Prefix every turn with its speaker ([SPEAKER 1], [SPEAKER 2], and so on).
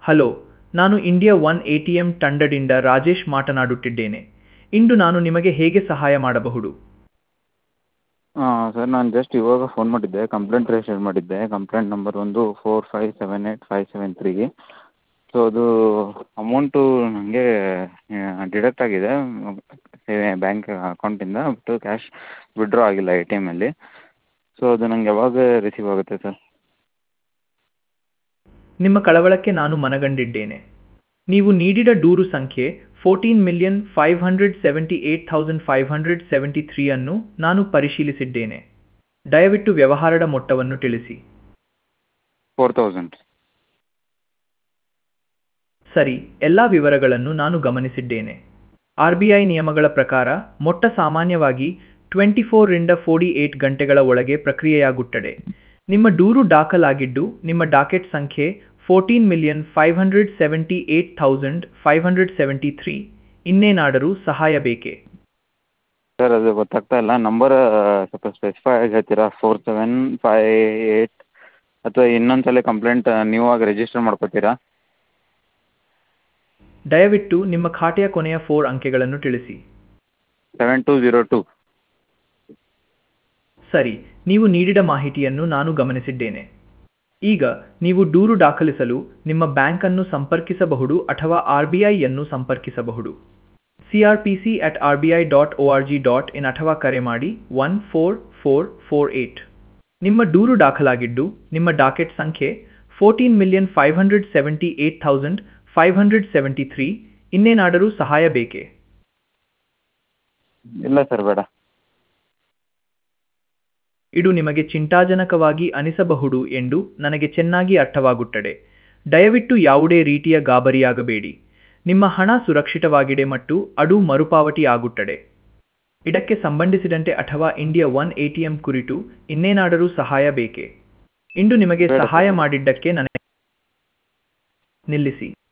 [SPEAKER 1] Hello ನಾನು India one A T M ತಂಡದಿಂದ ರಾಜೇಶ್ ಮಾತನಾಡುತ್ತಿದ್ದೇನೆ ಇಂದು ನಾನು ನಿಮಗೆ ಹೇಗೆ ಸಹಾಯ ಮಾಡಬಹುದು
[SPEAKER 2] ಹಾಂ ಸರ್ ನಾನು ಜಸ್ಟ್ ಇವಾಗ ಫೋನ್ ಮಾಡಿದ್ದೆ ಕಂಪ್ಲೇಂಟ್ ರಿಜಿಸ್ಟರ್ ಮಾಡಿದ್ದೆ ಕಂಪ್ಲೇಂಟ್ ನಂಬರ್ ಬಂದು four five seven eight five seven three so ಅದು ಅಮೌಂಟು ನನಗೆ ಡಿಡಕ್ಟ್ ಆಗಿದೆ ಬ್ಯಾಂಕ್ ಅಕೌಂಟಿಂದ ಬಟ್ ಕ್ಯಾಶ್ ವಿಡ್ರಾ ಆಗಿಲ್ಲ ಎ ಟಿ ಎಮ್ಮಲ್ಲಿ ಸೊ ಅದು ನಂಗೆ ಯಾವಾಗ ರಿಸೀವ್ ಆಗುತ್ತೆ ಸರ್
[SPEAKER 1] ನಿಮ್ಮ ಕಳವಳಕ್ಕೆ ನಾನು ಮನಗಂಡಿದ್ದೇನೆ ನೀವು ನೀಡಿದ ದೂರು ಸಂಖ್ಯೆ fourteen million five hundred seventy eight thousand five hundred seventy three ಅನ್ನು ನಾನು ಪರಿಶೀಲಿಸಿದ್ದೇನೆ ದಯವಿಟ್ಟು ವ್ಯವಹಾರದ ಮೊತ್ತವನ್ನು ತಿಳಿಸಿ
[SPEAKER 2] ಫೋರ್ ತೌಸಂಡ್
[SPEAKER 1] ಸರಿ ಎಲ್ಲ ವಿವರಗಳನ್ನು ನಾನು ಗಮನಿಸಿದ್ದೇನೆ ಆರ್ ಬಿ ಐ ನಿಯಮಗಳ ಪ್ರಕಾರ ಮೊಟ್ಟ ಸಾಮಾನ್ಯವಾಗಿ ಟ್ವೆಂಟಿ ಫೋರ್ರಿಂದ ಫೋರ್ಟಿ ಏಟ್ ಗಂಟೆಗಳ ಒಳಗೆ ಪ್ರಕ್ರಿಯೆಯಾಗುತ್ತದೆ ನಿಮ್ಮ ದೂರು ದಾಖಲಾಗಿದ್ದು ನಿಮ್ಮ ಡಾಕೆಟ್ ಸಂಖ್ಯೆ fourteen million five hundred seventy eight thousand five hundred seventy three ಇನ್ನೇನಾದರೂ ಸಹಾಯ ಬೇಕೇ
[SPEAKER 2] ಸರ್ ಅದು ಗೊತ್ತಾಗ್ತಾ ಇಲ್ಲ ನಂಬರ್ ಸ್ವಲ್ಪ ಸ್ಪೆಸಿಫೈ ಆಗಿ ಹೇಳ್ತೀರಾ ಫೋರ್ ಸೆವೆನ್ ಫೈ ಏಯ್ಟ್ ಅಥವಾ ಇನ್ನೊಂದು ಸಲ ಕಂಪ್ಲೇಂಟ್ ನೀವಾಗಿ ರಿಜಿಸ್ಟರ್ ಮಾಡ್ಕೋತೀರಾ
[SPEAKER 1] ದಯವಿಟ್ಟು ನಿಮ್ಮ ಖಾತೆಯ ಕೊನೆಯ ಫೋರ್ ಅಂಕೆಗಳನ್ನು ತಿಳಿಸಿ
[SPEAKER 2] ಸೆವೆನ್ ಟು ಜೀರೋ ಟು
[SPEAKER 1] ಸರಿ ನೀವು ನೀಡಿದ ಮಾಹಿತಿಯನ್ನು ನಾನು ಗಮನಿಸಿದ್ದೇನೆ ಈಗ ನೀವು ದೂರು ದಾಖಲಿಸಲು ನಿಮ್ಮ ಬ್ಯಾಂಕನ್ನು ಸಂಪರ್ಕಿಸಬಹುದು ಅಥವಾ ಆರ್ ಬಿ ಐಯನ್ನು ಸಂಪರ್ಕಿಸಬಹುದು C R P C at R B I dot O R G dot in ಅಥವಾ ಕರೆ ಮಾಡಿ one four four four eight ನಿಮ್ಮ ದೂರು ದಾಖಲಾಗಿದ್ದು ನಿಮ್ಮ ಡಾಕೆಟ್ ಸಂಖ್ಯೆ fourteen million five hundred seventy eight thousand five hundred seventy three ಇನ್ನೇನಾದರೂ ಸಹಾಯ ಬೇಕೇ
[SPEAKER 2] ಇಲ್ಲ ಸರ್ ಬೇಡ
[SPEAKER 1] ಇದು ನಿಮಗೆ ಚಿಂತಾಜನಕವಾಗಿ ಅನಿಸಬಹುದು ಎಂದು ನನಗೆ ಚೆನ್ನಾಗಿ ಅರ್ಥವಾಗುತ್ತದೆ ದಯವಿಟ್ಟು ಯಾವುದೇ ರೀತಿಯ ಗಾಬರಿಯಾಗಬೇಡಿ ನಿಮ್ಮ ಹಣ ಸುರಕ್ಷಿತವಾಗಿದೆ ಮತ್ತು ಅದು ಮರುಪಾವತಿ ಆಗುತ್ತದೆ ಇದಕ್ಕೆ ಸಂಬಂಧಿಸಿದಂತೆ ಅಥವಾ India one A T M ಕುರಿತು ಇನ್ನೇನಾದರೂ ಸಹಾಯ ಬೇಕೇ ಇಂದು ನಿಮಗೆ
[SPEAKER 2] ಬೇಡ.
[SPEAKER 1] ಸಹಾಯ ಮಾಡಿದ್ದಕ್ಕೆ ನನಗೆ ನಿಲ್ಲಿಸಿ